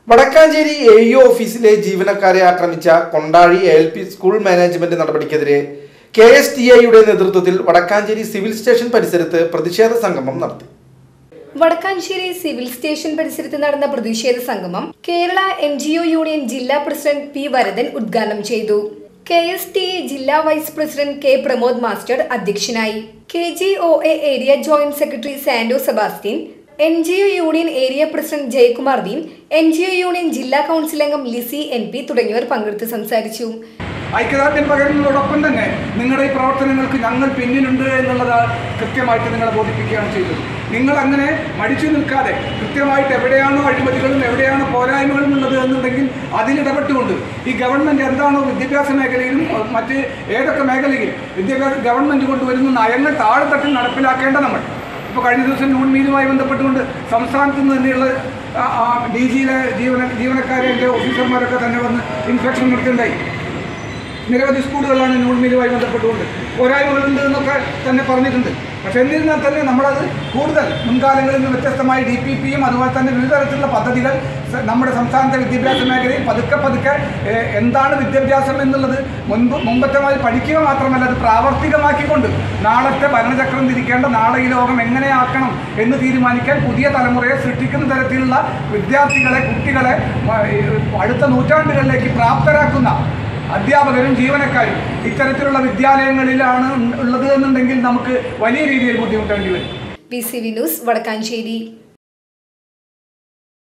Vadakkanchery A E ഓഫീസിലെ ജീവനക്കാരെ ആക്രമിച്ച Kondazhy A L P school management നടപടിക്കെതിരെ കെ എസ് ടി ഐയുടെ നേതൃത്വത്തിൽ വടക്കാഞ്ചേരി സിവിൽ സ്റ്റേഷൻ പരിസരത്ത് പ്രതിഷേധ സംഗമം നടത്തി വടക്കാഞ്ചേരി സിവിൽ സ്റ്റേഷൻ പരിസരത്ത് നടന്ന പ്രതിഷേധ സംഗമം Kerala N G O union ജില്ലാ പ്രസിഡന്റ് പി വരദൻ ഉദ്ഘാടനം ചെയ്തു കെ എസ് ടി എ ജില്ലാ vice president K Pramod master അധ്യക്ഷനായി K G O A area joint secretary Sando Sebastian N G O union area president Jayakumar Deen N G O union ജില്ലാ council അംഗം Lissy N P തുടങ്ങിയവർ പങ്കെടുത്ത് സംസാരിച്ചു ഐക്യദാർഢ്യം പകരുന്നതോടൊപ്പം തന്നെ നിങ്ങളുടെ ഈ പ്രവർത്തനങ്ങൾക്ക് ഞങ്ങൾ പിന്നിലുണ്ട് എന്നുള്ളത് കൃത്യമായിട്ട് നിങ്ങളെ ബോധിപ്പിക്കുകയാണ് ചെയ്തത് നിങ്ങൾ അങ്ങനെ മടിച്ചു നിൽക്കാതെ കൃത്യമായിട്ട് എവിടെയാണോ അഴിമതികളും എവിടെയാണോ പോരായ്മകളും ഉള്ളത് എന്നുണ്ടെങ്കിൽ അതിലിടപെട്ടുകൊണ്ട് ഈ ഗവൺമെൻറ് എന്താണോ വിദ്യാഭ്യാസ മേഖലയിലും അഹ് മറ്റ് ഏതൊക്കെ മേഖലയിൽ വിദ്യാഭ്യാസ ഗവൺമെൻറ് കൊണ്ടുവരുന്ന നയങ്ങൾ താഴെത്തട്ടിൽ നടപ്പിലാക്കേണ്ട നമ്മൾ ഇപ്പോൾ കഴിഞ്ഞ ദിവസം നൂൺ മീലുമായി ബന്ധപ്പെട്ടുകൊണ്ട് സംസ്ഥാനത്ത് നിന്ന് തന്നെയുള്ള ഡി ജിയിലെ ജീവന ജീവനക്കാരെ എൻ്റെ ഓഫീസർമാരൊക്കെ തന്നെ വന്ന് ഇൻസ്പെക്ഷൻ നടത്തുണ്ടായി നിരവധി സ്കൂളുകളാണ് നൂൺ മീലുമായി ബന്ധപ്പെട്ടുകൊണ്ട് പോരായ്മകളുണ്ട് എന്നൊക്കെ തന്നെ പറഞ്ഞിട്ടുണ്ട് പക്ഷെ എന്നിരുന്നാൽ തന്നെ നമ്മളത് കൂടുതൽ മുൻകാലങ്ങളിൽ നിന്ന് വ്യത്യസ്തമായി ഡി പി പിയും അതുപോലെ തന്നെ വിവിധ തരത്തിലുള്ള പദ്ധതികൾ സ- നമ്മുടെ സംസ്ഥാനത്തെ വിദ്യാഭ്യാസ മേഖലയിൽ പതുക്കെ പതുക്കെ ഏഹ്, എന്താണ് വിദ്യാഭ്യാസം എന്നുള്ളത് മുൻപ് മുമ്പത്തെ മാതിരി പഠിക്കുക മാത്രമല്ല അത് പ്രാവർത്തികമാക്കിക്കൊണ്ട് നാളത്തെ ഭരണചക്രം തിരിക്കേണ്ട നാളെ ഈ ലോകം എങ്ങനെയാക്കണം എന്ന് തീരുമാനിക്കാൻ പുതിയ തലമുറയെ സൃഷ്ടിക്കുന്ന തരത്തിലുള്ള വിദ്യാർത്ഥികളെ കുട്ടികളെ മ- ഏഹ്, അടുത്ത നൂറ്റാണ്ടുകളിലേക്ക് പ്രാപ്തരാക്കുന്ന അധ്യാപകരും ജീവനക്കാരും ഇത്തരത്തിലുള്ള വിദ്യാലയങ്ങളിലാണ് ഉള്ളത് എന്നുണ്ടെങ്കിൽ നമുക്ക് വലിയ രീതിയിൽ ബുദ്ധിമുട്ടേണ്ടി വരും P C V news Vadakkanchery